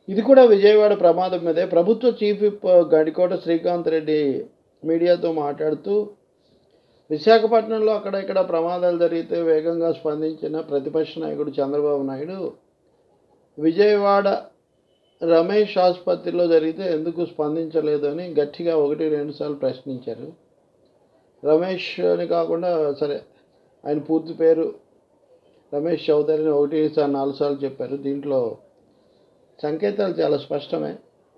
ఇది కూడా విజయవాడ ప్రమాదం మీదే ప్రభుత్వ చీఫ్ విప్ గడికోట శ్రీకాంత్ రెడ్డి మీడియాతో మాట్లాడుతూ విశాఖపట్నంలో అక్కడ ఇక్కడ ప్రమాదాలు జరిగితే వేగంగా స్పందించిన ప్రతిపక్ష నాయకుడు చంద్రబాబు నాయుడు విజయవాడ రమేష్ ఆసుపత్రిలో జరిగితే ఎందుకు స్పందించలేదు అని గట్టిగా ఒకటి రెండు సార్లు ప్రశ్నించారు రమేష్ అని కాకుండా సరే ఆయన పూర్తి పేరు రమేష్ చౌదరిని ఒకటి సార్ నాలుగు సార్లు చెప్పారు దీంట్లో సంకేతాలు చాలా స్పష్టమే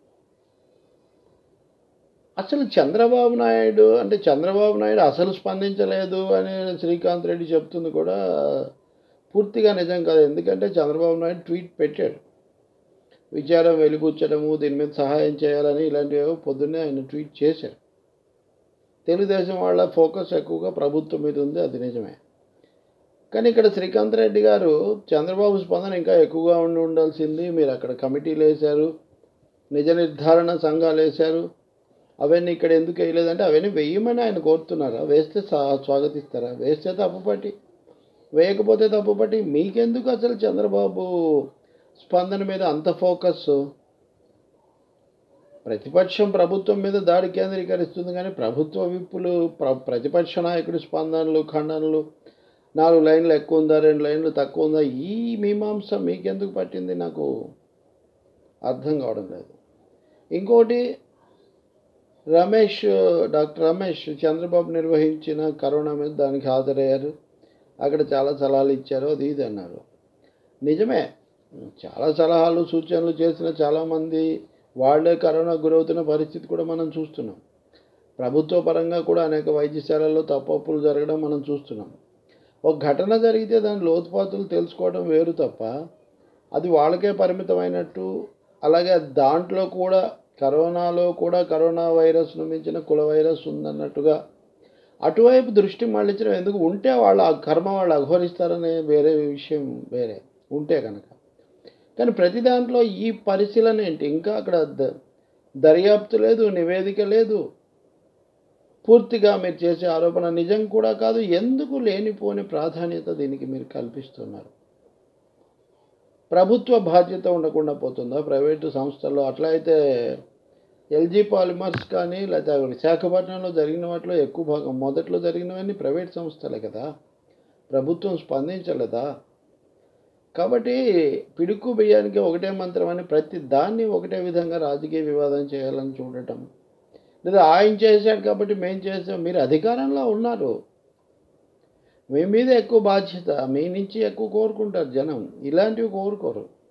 అసలు చంద్రబాబు నాయుడు అంటే చంద్రబాబు నాయుడు అసలు స్పందించలేదు అని శ్రీకాంత్ రెడ్డి చెప్తుంది కూడా పూర్తిగా నిజం కాదు ఎందుకంటే చంద్రబాబు నాయుడు ట్వీట్ పెట్టాడు విచారం వెలిబుచ్చడము దీని మీద సహాయం చేయాలని ఇలాంటివి పొద్దున్నే ఆయన ట్వీట్ చేశారు తెలుగుదేశం వాళ్ళ ఫోకస్ ఎక్కువగా ప్రభుత్వం మీద ఉంది అది నిజమే కానీ ఇక్కడ శ్రీకాంత్ రెడ్డి గారు చంద్రబాబు స్పందన ఇంకా ఎక్కువగా ఉండి ఉండాల్సింది మీరు అక్కడ కమిటీలు వేశారు నిజ నిర్ధారణ సంఘాలు వేశారు అవన్నీ ఇక్కడ ఎందుకు వేయలేదంటే అవన్నీ వేయమని ఆయన కోరుతున్నారా వేస్తే స్వా- స్వాగతిస్తారా వేస్తే తప్పుపట్టి వేయకపోతే తప్పుపట్టి మీకెందుకు అసలు చంద్రబాబు స్పందన మీద అంత ఫోకస్ ప్రతిపక్షం ప్రభుత్వం మీద దాడి కేంద్రీకరిస్తుంది కానీ ప్రభుత్వ విప్పులు ప్ర ప్రతిపక్ష నాయకుడి స్పందనలు ఖండనలు నాలుగు లైన్లు ఎక్కువ ఉందా రెండు లైన్లు తక్కువ ఉందా ఈ మీమాంస మీకెందుకు పట్టింది నాకు అర్థం కావడం లేదు ఇంకోటి రమేష్ డాక్టర్ రమేష్ చంద్రబాబు నిర్వహించిన కరోనా మీద దానికి హాజరయ్యారు అక్కడ చాలా సలహాలు ఇచ్చారు అది ఇది అన్నారు నిజమే చాలా సలహాలు సూచనలు చేసిన చాలామంది వాళ్ళే కరోనా గురవుతున్న పరిస్థితి కూడా మనం చూస్తున్నాం ప్రభుత్వ పరంగా కూడా అనేక వైద్యశాలల్లో తప్పప్పులు జరగడం మనం చూస్తున్నాం ఒక ఘటన జరిగితే దాని లోతుపాతులు తెలుసుకోవడం వేరు తప్ప అది వాళ్ళకే పరిమితమైనట్టు అలాగే దాంట్లో కూడా కరోనాలో కూడా కరోనా వైరస్ను మించిన కుల వైరస్ ఉందన్నట్టుగా అటువైపు దృష్టి మళ్ళించడం ఎందుకు ఉంటే వాళ్ళ ఆ కర్మ వాళ్ళు అఘోరిస్తారనే వేరే విషయం వేరే ఉంటే కనుక కానీ ప్రతి దాంట్లో ఈ పరిశీలన ఏంటి ఇంకా అక్కడ ద- దర్యాప్తు లేదు నివేదిక లేదు పూర్తిగా మీరు చేసే ఆరోపణ నిజం కూడా కాదు ఎందుకు లేనిపోని ప్రాధాన్యత దీనికి మీరు కల్పిస్తున్నారు ప్రభుత్వ బాధ్యత ఉండకుండా పోతుందా ప్రైవేటు సంస్థల్లో అట్లా అయితే ఎల్జీ పాలిమర్స్ కానీ లేదా విశాఖపట్నంలో జరిగిన వాటిలో ఎక్కువ భాగం మొదట్లో జరిగినవన్నీ ప్రైవేట్ సంస్థలే కదా ప్రభుత్వం స్పందించలేదా కాబట్టి పిడుక్కు బియ్యానికి ఒకటే మంత్రం అని ప్రతి దాన్ని ఒకటే విధంగా రాజకీయ వివాదం చేయాలని చూడటం లేదా ఆయన చేశాడు కాబట్టి మేము చేసాం మీరు అధికారంలో ఉన్నారు మీ మీద ఎక్కువ బాధ్యత మీ నుంచి ఎక్కువ కోరుకుంటారు జనం ఇలాంటివి కోరుకోరు